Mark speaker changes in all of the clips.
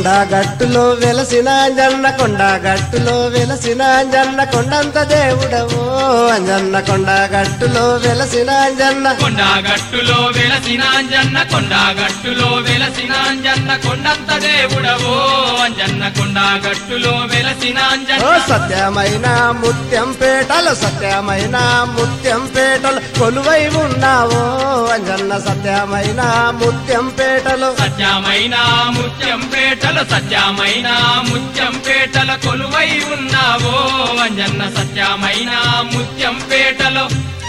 Speaker 1: కొండ గట్టులో వెలసిన అంజన్న కొండ గట్టులో వెలసిన అంజన్న కొండంత దేవుడవో అంజన్న కొండ గట్టులో వెలసిన అంజన్న
Speaker 2: కొండ గట్టులో వెలసిన అంజన్న కొండ గట్టులో వెలసిన అంజన్న కొండంత దేవుడవో అంజన్న కొండ గట్టులో వెలసిన
Speaker 1: ఓ
Speaker 2: అంజన్న
Speaker 1: సత్యమైన ముత్యం పేటలు సత్యమైన ముత్యం పేటలు కొలువై ఉన్నావో అంజన్న సత్యమైన ముత్యం పేటలు
Speaker 2: సత్యమైన ముత్యం పేటలు సత్యమైన ముత్యం పేటల కొలువై ఉన్నావో అంజన్న సత్యమైన ముత్యం పేటలో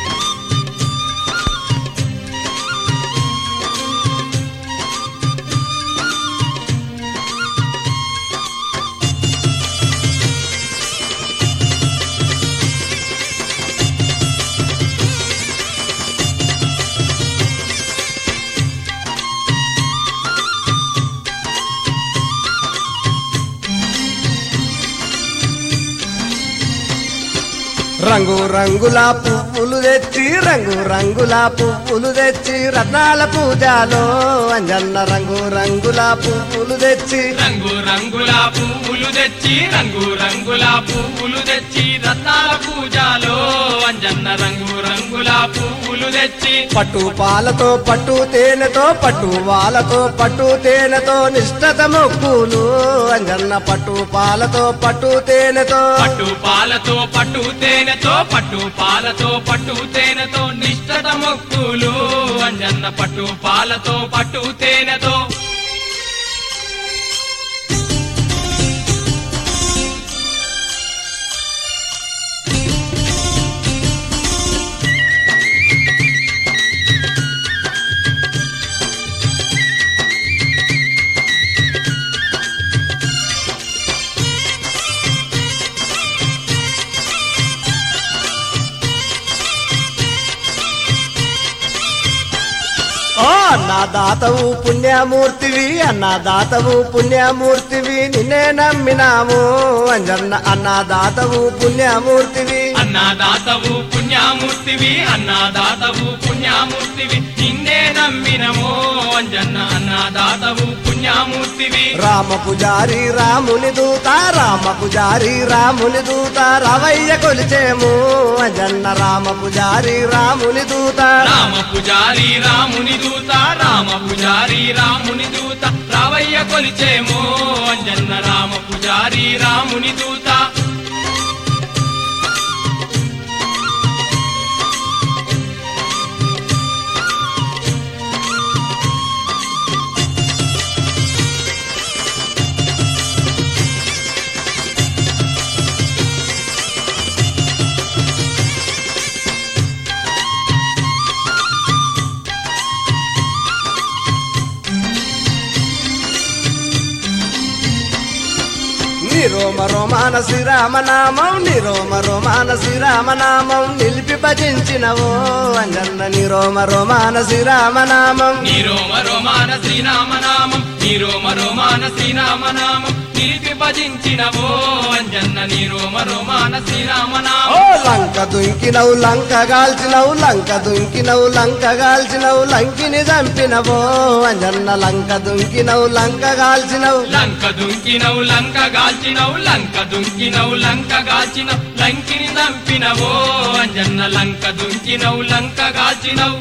Speaker 1: రంగు రంగుల పువ్వులు తెచ్చి రంగు రంగుల పువ్వులు తెచ్చి రత్నాల పూజలో అంజన్న రంగు రంగుల పువ్వులు తెచ్చి
Speaker 2: రంగు రంగుల పువ్వులు తెచ్చి రంగు రంగుల పువ్వులు తెచ్చి రత్నాల పూజలో అంజన్న రంగు రంగుల పువ్వులు తెచ్చి
Speaker 1: పట్టు పాలతో పట్టు తేనెతో పట్టు వాలతో పట్టు తేనెతో నిష్ఠత మొక్కులు అంజన్న పట్టు పాలతో పట్టు తేనెతో
Speaker 2: పట్టు పాలతో పట్టు తేనెతో పట్టు పాలతో పట్టు తేనెతో నిష్ఠత మొక్కులు అంజన్న పట్టు పాలతో పట్టు తేనెతో
Speaker 1: ఓ అన్నదాతవు పుణ్యమూర్తివి అన్నదాతవు పుణ్యమూర్తివి నిన్నే నమ్మినాము అంజన్న అన్నదాతవు పుణ్యమూర్తివి
Speaker 2: అన్నదాతవు పుణ్యామూర్తివి అన్నదాతవు పుణ్యామూర్తివి నిన్నే నమ్మినమో అంజన్న అన్నదాతవు పుణ్యామూర్తివి
Speaker 1: రామ పుజారి రాముని దూత రామ పుజారి రాముని దూత రవయ్య కొలిచేము అంజన్న రామ పుజారి రాముని దూత
Speaker 2: రామ పుజారి రాముని దూత రామ పుజారి రాముని దూత రావయ్య కొలిచేమో అంజన్న రామ పుజారి రాముని దూత
Speaker 1: నిరోమ రోమాన శ్రీరామనామం నిరోమ రోమాన శ్రీరామనామం నిలిపి భజించినవో అంజన్న నిరోమ రోమాన శ్రీరామనామం
Speaker 2: నీరోమ రోమాన శ్రీరామనామం నీరోమ రోమాన శ్రీరామనామం నిలిపి భజించినవో అంజన్న నీరోమ రోమాన
Speaker 1: ఓ
Speaker 2: శ్రీరామనామం
Speaker 1: లంక దుంకినవు లంక గాల్చినవు లంక దుంకినవు లంక గాల్చినవు లంకిని చంపినవో అంజన్న లంక దుంకినవు లంక గాల్చినవు
Speaker 2: లంక దుంకినవు లంక గాల్చినవు లంక దుంకినవు లంక గాల్చినవు లంకిని దంపినవో అంజన్న లంక దుంకినవు లంక గాల్చినవు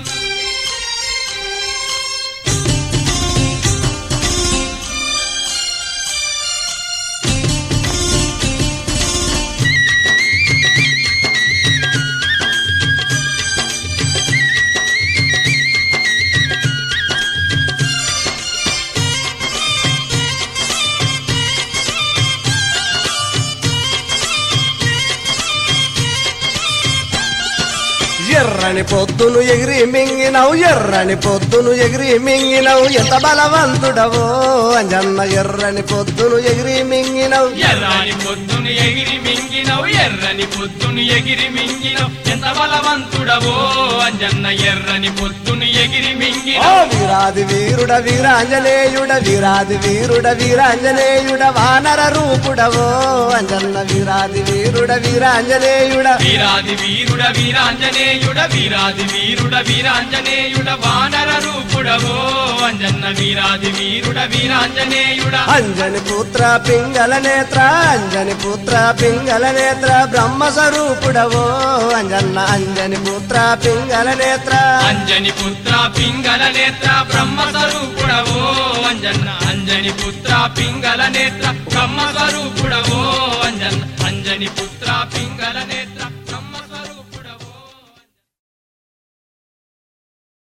Speaker 1: ఎర్రని పొద్దును ఎగిరి మింగినవు ఎర్రని పొద్దును ఎగిరి మింగినవు ఎంత బలవంతుడవో అంజన్న ఎర్రని పొద్దును ఎగిరి మింగినవు
Speaker 2: ఎర్రని పొద్దును ఎగిరి మింగినవు ఎర్రని పొద్దును ఎగిరి మింగినవు ఎంత బలవంతుడవో అంజన్న ఎర్రని పొద్దును ఎగిరి
Speaker 1: ఓ
Speaker 2: మింగినవు
Speaker 1: వీరాది వీరుడ వీరాంజనేయుడ వీరాది వీరుడ వీరాంజనేయుడ వానర రూపుడవో అంజన్న వీరాది వీరుడ వీరాంజనేయుడ
Speaker 2: వీరాది వీరుడ వీరాంజనేయుడ వీరాది వీరుడ వీరాంజనేయుడ వానర రూపుడవో అంజన్న వీరాది వీరుడ వీరాంజనేయుడ
Speaker 1: అంజని పుత్ర పింగళ నేత్ర అంజని పుత్ర పింగళ నేత్ర బ్రహ్మ స్వరూపుడవో అంజన్న అంజని పుత్ర పింగళ నేత్ర
Speaker 2: అంజని పుత్ర పింగళ నేత్ర బ్రహ్మ స్వరూపుడవో అంజన్న అంజని పుత్ర పింగళ నేత్ర బ్రహ్మ స్వరూపుడవో